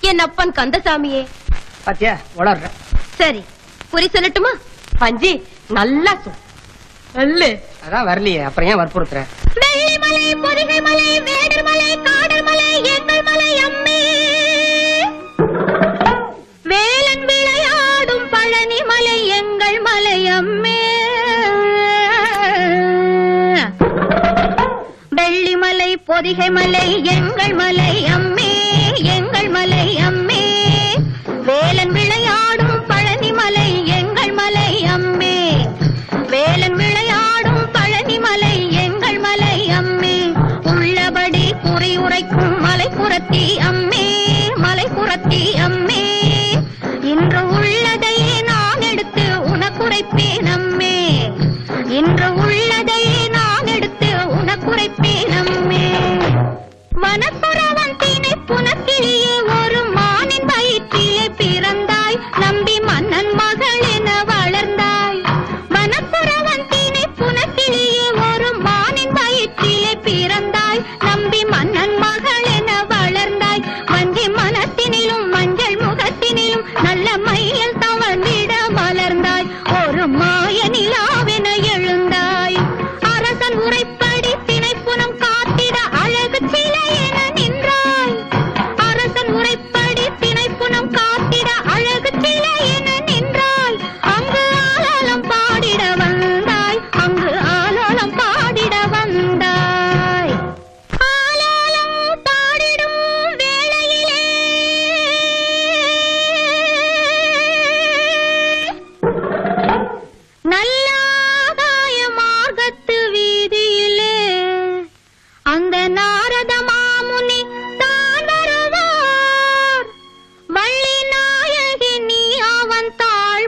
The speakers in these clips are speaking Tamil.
என் அப்பன் கந்தசாமியே பாத்தியா வளர்ற சரி குறி சொல்லட்டுமா பஞ்சி நல்லா சொல் சொல்லு அதான் வரலையே அப்புறம் ஏன் வற்புறுத்துற வெள்ளிமலை பொதிகை மலை வேடர் மலை காடர் மலை எங்கள் மலை அம்மே வேலன் விளையாடும் பழனி மலை எங்கள் மலை அம்மே வெள்ளிமலை பொதிகை மலை எங்கள் மலை அம்மே எங்கள் மலை அம்மே வேலன் விளையாடும் பழனி மலை எங்கள் மலை அம்மே வேலன் விளையாடும் பழனி மலை எங்கள் மலை அம்மே உள்ளபடி குறி உரைக்கும் மலைப்புறத்தி அம்மே மலைப்புறத்தி அம்மே இன்று உள்ளதையே நான் எடுத்து உனக்குரைப்பேன் அம்மே இன்று உள்ளதையே நான் எடுத்து உனக்குரைப்பேன் அம்மே வனப்புறவன் திணை புனக்கிளியே ஒரு மானின் வயிற்றிலே பிறந்தாய் நம்பி மன்னன் மகள் என வளர்ந்தாய் வனப்புறவன் திணை புனக்கிளியே ஒரு மானின் வயிற்றிலே பிறந்தாய் நம்பி மன்னன் மகள் என வளர்ந்தாய் வஞ்சி மனத்தினிலும் மஞ்சள் முகத்தினிலும் நல்ல மையல் தவழ்ந்திட மலர்ந்தாய் ஒரு மாய நிலாவென எழுந்தாய் அரசன் உரைப்படி திணைப்புனம் காத்திட அழகு சிலை என நின்றாய் அரசன் உரைப்படி திணைப்புனம் காத்திட அழகு சிலை என நின்றாய் அங்கு ஆலோலம் பாடிட வந்தாய் அங்கு ஆலோலம் பாடிட வந்தாய் ஆலோலம் பாடிடும் வேளையிலே நல்லாதாய மார்க்கத்து வீதியிலே அந்த நாரத மாமுனி தான் வருவார் வள்ளி நாயகி நீ அவன் தாழ்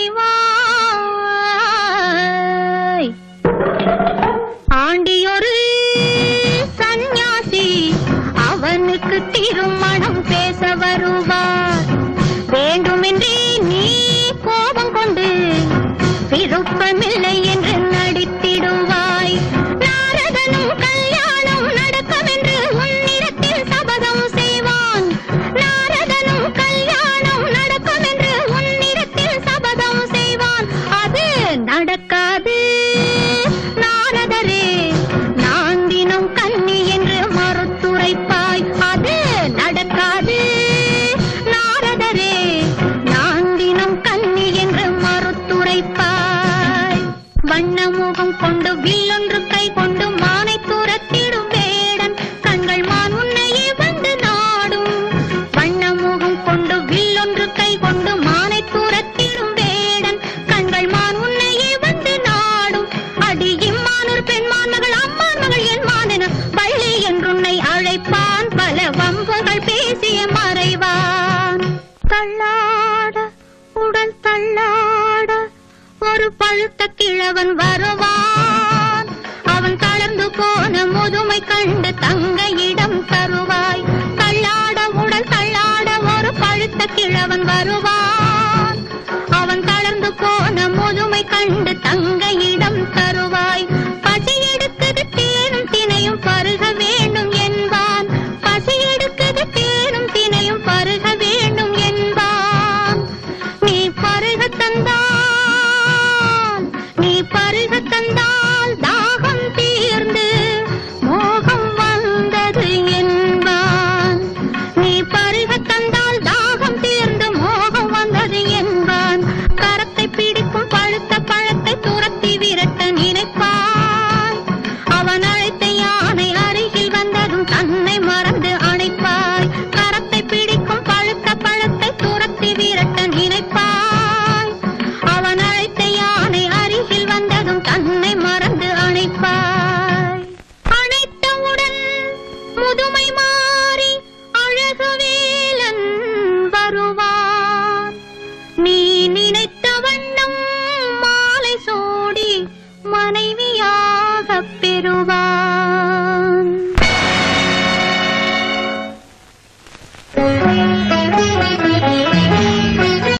பணிவாய் ஆண்டியொரு சந்நியாசி அவனுக்கு திருமணம் பேச வருவார் வேண்டுமென்றே நீ கோபம் கொண்டு விருப்பமில்லை என்று நடித்திடுவாய் நாரதனும் கல்யாணம் நடக்கும் என்று உன்னிடத்தில் சபதம் செய்வான் நாரதனும் கல்யாணம் நடக்கும் என்று உன்னிடத்தில் சபதம் செய்வான் அது நடக்காது நாரதரே நான் தினம் கன்னி என்று மறுத்துரைப்பாய் அது நடக்காது நாரதரே நான் தினம் கன்னி என்று மறுத்துரைப்பாய் வண்ண முகம் கொண்டு வில்லொன்று கை கொண்டு மானை துரத்திடும் வேடன் கண்கள் மான் உன்னையே வந்து நாடும் வண்ண முகம் கொண்டு வில்லொன்று கை கொண்டு மானை துரத்திடும் வேடன் கண்கள் மான் உன்னையே வந்து நாடும் அடி இம்மானூர் பெண்மான் மகள் அம்மான் மகள் என் மானென பள்ளி என்றுன்னை அழைப்பான் பல வம்புகள் பேசிய மறைவான் தள்ளாட உடல் தள்ளாட ஒரு பழுத்த கிழவன் வருவான் அவன் தளர்ந்து போன முதுமை கண்டு தங்கையிடம் தருவாய் தள்ளாட உடல் தள்ளாட ஒரு பழுத்த கிழவன் வருவான்